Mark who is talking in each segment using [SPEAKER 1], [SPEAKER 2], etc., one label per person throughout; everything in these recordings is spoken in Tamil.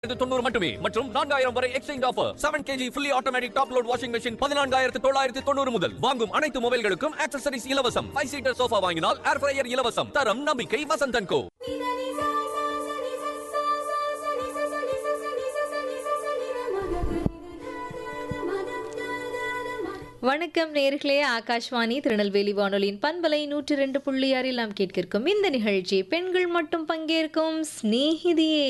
[SPEAKER 1] தொண்ணூறு மட்டுமே மற்றும் நான்காயிரம் வரை exchange offer seven KG fully automatic top load washing machine பதினான்காயிரத்து தொள்ளாயிரத்து தொண்ணூறு முதல் வாங்கும் அனைத்து மொபைல்களுக்கும் ஆக்சசரிஸ் இலவசம் ஃபைவ் சீட்டர் சோஃபா வாங்கினால் ஏர் ஃப்ரையர் இலவசம் தரம் நம்பிக்கை வசந்தன் கோ
[SPEAKER 2] வணக்கம் நேர்களே ஆகாஷ்வாணி திருநெல்வேலி வானொலியின் பண்பலை நூற்றி ரெண்டு புள்ளி ஆறில் நாம் கேட்கிருக்கும் இந்த நிகழ்ச்சி பெண்கள் மட்டும் பங்கேற்கும் சிநேகிதியே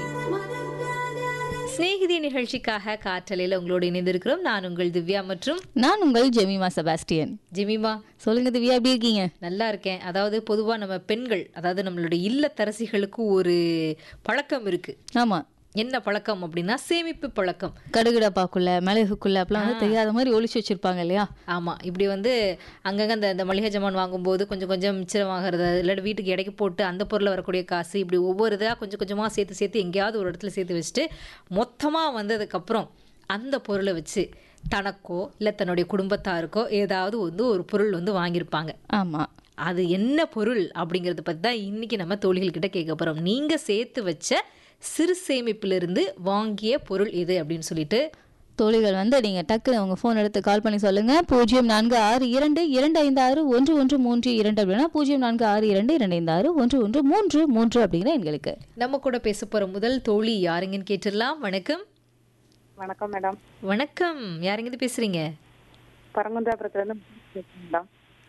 [SPEAKER 2] சிநேகிதி நிகழ்ச்சிக்காக காற்றலையில் உங்களோடு இணைந்திருக்கிறோம் நான் உங்கள் திவ்யா மற்றும்
[SPEAKER 3] நான் உங்கள் ஜெமிமா செபாஸ்டியன்
[SPEAKER 2] ஜெமிமா
[SPEAKER 3] சொல்லுங்க திவ்யா எப்படி இருக்கீங்க
[SPEAKER 2] நல்லா இருக்கேன் அதாவது பொதுவாக நம்ம பெண்கள் அதாவது நம்மளுடைய இல்லத்தரசிகளுக்கு ஒரு பழக்கம் இருக்கு
[SPEAKER 3] ஆமா
[SPEAKER 2] என்ன பழக்கம் அப்படின்னா சேமிப்பு பழக்கம்
[SPEAKER 3] கடுகுடப்பாக்குள்ள மிளகுக்குள்ள அப்பெல்லாம் வந்து தெரியாத மாதிரி ஒளிச்சு வச்சிருப்பாங்க இல்லையா
[SPEAKER 2] ஆமாம் இப்படி வந்து அங்கங்கே அந்த இந்த மளிகை ஜாமான் வாங்கும்போது கொஞ்சம் கொஞ்சம் மிச்சமாகிறது இல்லாட்டி வீட்டுக்கு எடைக்கு போட்டு அந்த பொருளில் வரக்கூடிய காசு இப்படி ஒவ்வொரு இதாக கொஞ்சம் கொஞ்சமாக சேர்த்து சேர்த்து எங்கேயாவது ஒரு இடத்துல சேர்த்து வச்சுட்டு மொத்தமாக வந்ததுக்கப்புறம் அந்த பொருளை வச்சு தனக்கோ இல்லை தன்னுடைய குடும்பத்தாருக்கோ ஏதாவது வந்து ஒரு பொருள் வந்து வாங்கியிருப்பாங்க
[SPEAKER 3] ஆமா
[SPEAKER 2] அது என்ன பொருள் அப்படிங்கிறத பற்றி தான் இன்றைக்கி நம்ம தோழிகள்கிட்ட கேட்க போகிறோம் நீங்கள் சேர்த்து வச்ச சிறு சேமிப்பிலிருந்து வாங்கிய பொருள் எது அப்படின்னு சொல்லிட்டு
[SPEAKER 3] தோழிகள் வந்து நீங்க டக்குன்னு உங்க ஃபோன் எடுத்து கால் பண்ணி சொல்லுங்க பூஜ்ஜியம் நான்கு ஆறு இரண்டு இரண்டு ஐந்து ஆறு ஒன்று ஒன்று மூன்று இரண்டு அப்படின்னா பூஜ்ஜியம் நான்கு ஆறு இரண்டு இரண்டு ஐந்து ஆறு ஒன்று ஒன்று மூன்று மூன்று அப்படிங்கிற எண்களுக்கு
[SPEAKER 2] நம்ம கூட பேச போகிற முதல் தோழி யாருங்கன்னு கேட்டுடலாம் வணக்கம்
[SPEAKER 4] வணக்கம் மேடம்
[SPEAKER 2] வணக்கம் யாருங்கிட்ட பேசுறீங்க
[SPEAKER 4] பரங்குன்றாபுரத்துலேருந்து மேடம்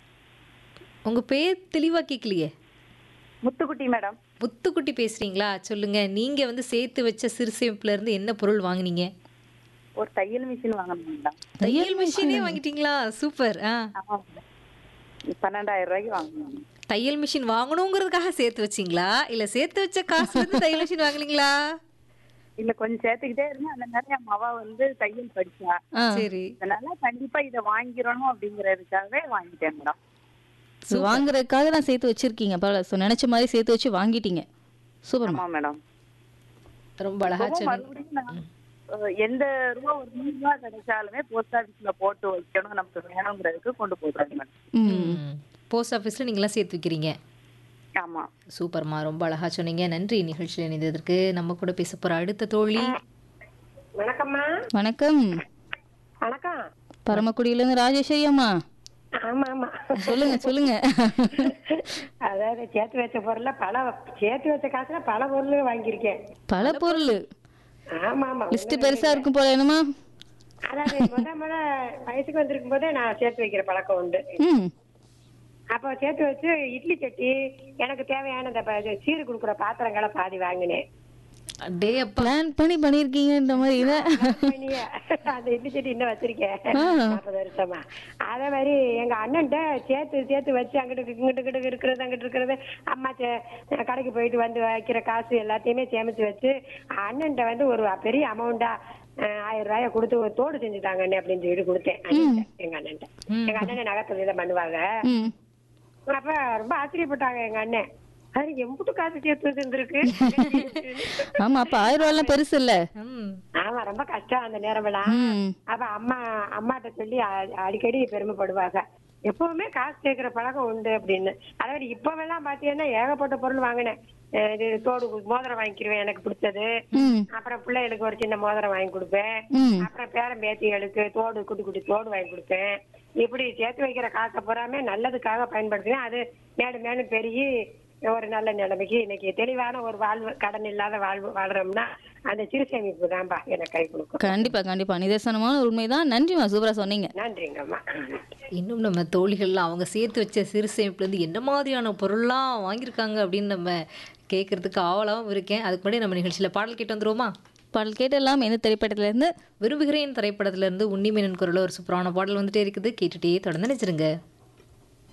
[SPEAKER 2] உங்க பேர் தெளிவா கேட்கலையே
[SPEAKER 4] முத்துக்குட்டி மேடம்
[SPEAKER 2] முத்துக்குட்டி பேசுறீங்களா சொல்லுங்க நீங்க வந்து சேர்த்து வச்ச சிறு சேமிப்புல இருந்து என்ன பொருள் வாங்குனீங்க
[SPEAKER 4] ஒரு தையல் மிஷின் வாங்கணும் மேடம்
[SPEAKER 2] தையல் மிஷினே வாங்கிட்டீங்களா சூப்பர் ஆ
[SPEAKER 4] ஆமாம் மேடம் பன்னெண்டாயிரம் ரூபாய்க்கு வாங்கணும்
[SPEAKER 2] தையல் மிஷின் வாங்கணுங்கிறதுக்காக சேர்த்து வச்சீங்களா இல்ல சேர்த்து வச்ச காசுல இருந்து தையல் மிஷின் வாங்குனீங்களா
[SPEAKER 4] இல்ல கொஞ்சம் சேர்த்துக்கிட்டே இருந்தேன் அந்த நேரம் என் மவ வந்து தையல் படிச்சா
[SPEAKER 3] ஆ,
[SPEAKER 2] சரி
[SPEAKER 4] அதனால கண்டிப்பா இதை வாங்கிடணும் அப்படிங்கறதுக்காகவே வாங்கிட்டேன் மேடம்
[SPEAKER 3] இது வாங்குறதுக்காக தான் சேர்த்து வச்சிருக்கீங்க பரவாயில்ல ஸோ நினைச்ச மாதிரி சேர்த்து வச்சு வாங்கிட்டீங்க சூப்பர்மா
[SPEAKER 4] ஆமா மேடம்
[SPEAKER 2] ரொம்ப அழகா
[SPEAKER 4] இப்பவும்
[SPEAKER 2] சொன்னீங்க
[SPEAKER 4] மறுபடியும் நான் அஹ், எந்த ரூபா ஒரு நூறு ரூபா கிடைச்சாலுமே போஸ்ட் ஆபீஸ்ல போட்டு வைக்கணும் நமக்கு வேணுங்கிறதுக்கு கொண்டு போடுறாங்க மேடம்
[SPEAKER 3] ம்
[SPEAKER 2] போஸ்ட் ஆஃபீஸில் நீங்களாம் சேர்த்து வைக்கிறீங்க
[SPEAKER 4] ஆமா
[SPEAKER 2] சூப்பர்மா ரொம்ப அழகா சொன்னீங்க நன்றி நிகழ்ச்சியில் இணைந்ததற்கு நம்ம கூட பேச போற அடுத்த தோழி
[SPEAKER 5] வணக்கம்மா
[SPEAKER 3] வணக்கம்
[SPEAKER 5] வணக்கம்
[SPEAKER 3] பரமக்குடியிலேருந்து ராஜேஸ்வரி அம்மா
[SPEAKER 5] ஆமா ஆமா
[SPEAKER 3] சொல்லுங்க சொல்லுங்க
[SPEAKER 5] அதாவது சேர்த்து வச்ச பொருள்ல பல சேர்த்து வச்ச காசுல பல பொருள் வாங்கியிருக்கேன்
[SPEAKER 3] பல பொருள்
[SPEAKER 5] ஆமா ஆமா
[SPEAKER 3] லிஸ்ட் பெருசா இருக்கும் போல என்னமா
[SPEAKER 5] அதாவது முத முத வயசுக்கு வந்திருக்கும் போதே நான் சேர்த்து வைக்கிற பழக்கம் உண்டு
[SPEAKER 3] ம்
[SPEAKER 5] அப்போ சேர்த்து வச்சு இட்லி சட்டி எனக்கு தேவையான இந்த ப- இது சீரு கொடுக்குற பாத்திரங்களை பாதி வாங்கினேன்
[SPEAKER 2] டே அப்பா
[SPEAKER 3] பிளான் பண்ணி பண்ணியிருக்கீங்கன்ற மாதிரி இதை
[SPEAKER 5] பண்ணியே. அந்த இட்லி சட்டி இன்னும் வச்சிருக்கேன்
[SPEAKER 3] ஆ.
[SPEAKER 5] நாற்பது வருஷமா அதே மாதிரி எங்க அண்ணன்ட்ட சேர்த்து சேர்த்து வச்சு அங்கிட்டு இங்கிட்டு கிட்ட இருக்கிறது அங்கிட்டு இருக்கிறது அம்மா சே- கடைக்கு போயிட்டு வந்து வைக்கிற காசு எல்லாத்தையுமே சேமிச்சு வச்சு அண்ணன்ட்ட வந்து ஒரு பெரிய அமௌண்டா ஆயிரம் ரூபாய கொடுத்து ஒரு தோடு செஞ்சுட்டாங்க அண்ணே அப்படின்னு சொல்லிட்டு கொடுத்தேன் அண்ணன்ட்ட, எங்க அண்ணன்ட்ட எங்க அண்ணன் நகைத்தொழில் தான் பண்ணுவாங்க
[SPEAKER 3] ம்
[SPEAKER 5] அப்ப ரொம்ப ஆச்சரியப்பட்டாங்க எங்க அண்ணன் அது எம்புட்டு காசு சேர்த்து வச்சிருந்திருக்கு
[SPEAKER 3] ஆமா அப்ப ஆயிரம் ரூபாய்லாம் பெருசு இல்ல
[SPEAKER 2] ம்
[SPEAKER 5] ஆமா ரொம்ப கஷ்டம் அந்த நேரமெல்லாம்
[SPEAKER 3] ம்
[SPEAKER 5] அப்ப அம்மா அம்மாட்ட சொல்லி அ- அடிக்கடி பெருமைப்படுவாங்க எப்பவுமே காசு கேட்கிற பழக்கம் உண்டு அப்படின்னு அதாவது இப்பவெல்லாம் பாத்தீங்கன்னா ஏகப்பட்ட பொருள் வாங்கினேன் அஹ் இது தோடு கு- மோதிரம் வாங்கிக்கிருவேன் எனக்கு பிடிச்சது
[SPEAKER 3] ம்
[SPEAKER 5] அப்புறம் பிள்ளைகளுக்கு ஒரு சின்ன மோதிரம் வாங்கி கொடுப்பேன்
[SPEAKER 3] ம்
[SPEAKER 5] அப்புறம் பேரன் பேத்திகளுக்கு தோடு குட்டி குட்டி தோடு வாங்கி கொடுப்பேன் இப்படி சேர்த்து வைக்கிற காசை பூராமே நல்லதுக்காக பயன்படுத்துவேன் அது மேலும் மேலும் பெருகி ஒரு நல்ல நிலைமைக்கு இன்னைக்கு தெளிவான ஒரு வாழ்வு கடன் இல்லாத வாழ்வு வாழ்றோம்னா அந்த சிறு சேமிப்பு தான்பா எனக்கு கை கொடுக்கும்
[SPEAKER 3] கண்டிப்பா கண்டிப்பா நிதர்சனமான ஒரு உண்மைதான் நன்றிமா சூப்பரா சொன்னீங்க
[SPEAKER 5] நன்றிங்கம்மா
[SPEAKER 2] இன்னும் நம்ம தோழிகள்லாம் அவங்க சேர்த்து வச்ச சிறு சேமிப்புலேருந்து என்ன மாதிரியான பொருள்லாம் வாங்கியிருக்காங்க அப்படின்னு நம்ம கேட்கறதுக்கு ஆவலாகவும் இருக்கேன் அதுக்கு முன்னாடி நம்ம நிகழ்ச்சியில் பாடல் கேட்டு வந்துருவோமா
[SPEAKER 3] பாடல் கேட்டெல்லாம் எந்த திரைப்படத்துல இருந்து
[SPEAKER 2] விரும்புகிறேன் திரைப்படத்திலேருந்து உன்னிமேனன் குரல் ஒரு சூப்பரான பாடல் வந்துட்டே இருக்குது கேட்டுட்டே தொடர்ந்து நினைச்சிருங்க